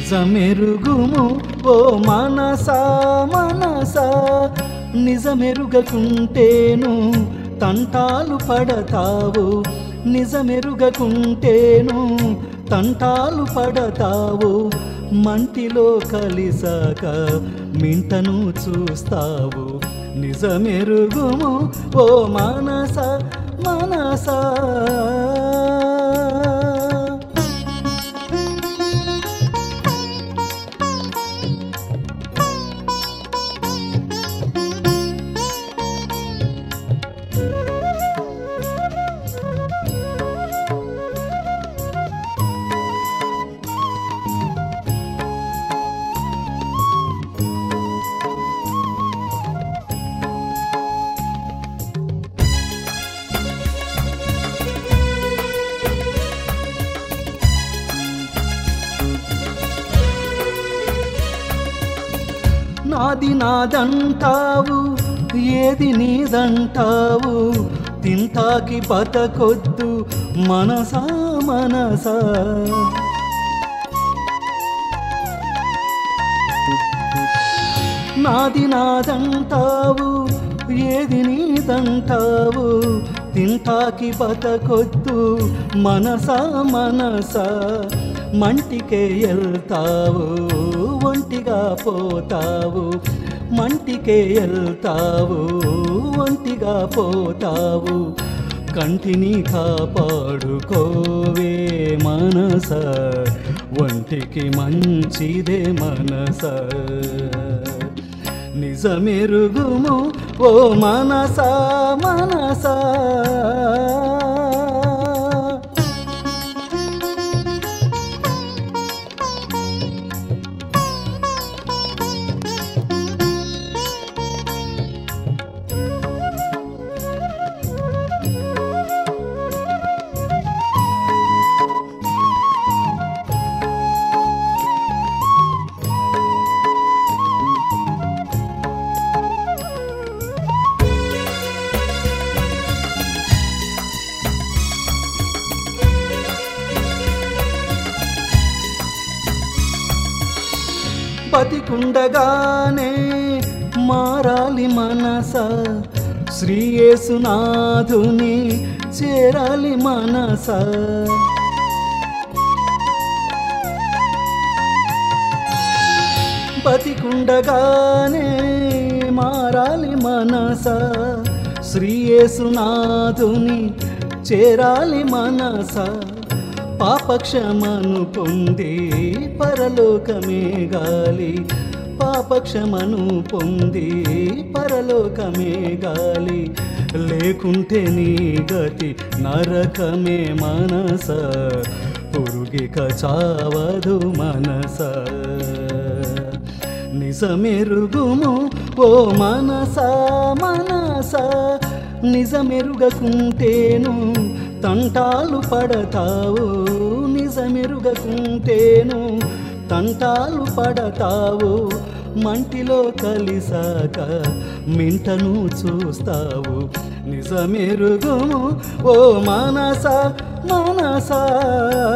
నిజమెరుగుము ఓ మనసా మనసా నిజమెరుగకుంటేను తంటాలు పడతావు నిజమెరుగకుంటేను తంటాలు పడతావు మంటిలో కలిసాక మింటను చూస్తావు నిజమెరుగుము ఓ మనస మనసా నాది నాదంటావు ఏది నీదంటావు తింటాకి బతకొద్దు మనసా మనసా నాది నాదంటావు ఏది నీదంటావు తింటాకి బతకొద్దు మనసా మనసా మంటికే వెళ్తావు ఒంటిగా పోతావు మంటికే వెళ్తావు ఒంటిగా పోతావు కంటిని కాపాడుకోవే మనస ఒంటికి మంచిదే మనస నిజమెరుగుము ఓ మనస మనస బతికుండగానే మారాలి మనస శ్రీయేసునాథుని చేరాలి మనస బతికుండగానే మారాలి మనస శ్రీయేసునాథుని చేరాలి మనస పాపక్షమను పొంది పరలోకమే గాలి పాపక్షమను పొంది పరలోకమే గాలి లేకుంటే నీ గతి నరకమే మనస పురుగిక చావదు మనస నిజమెరుగుము ఓ మనస మనస నిజమెరుగకుంటేను తంటాలు పడతావు నిజమెరుగకుంటేను తంటాలు పడతావు మంటిలో కలిసాక మింటను చూస్తావు నిజమెరుగుము ఓ మనస మనసా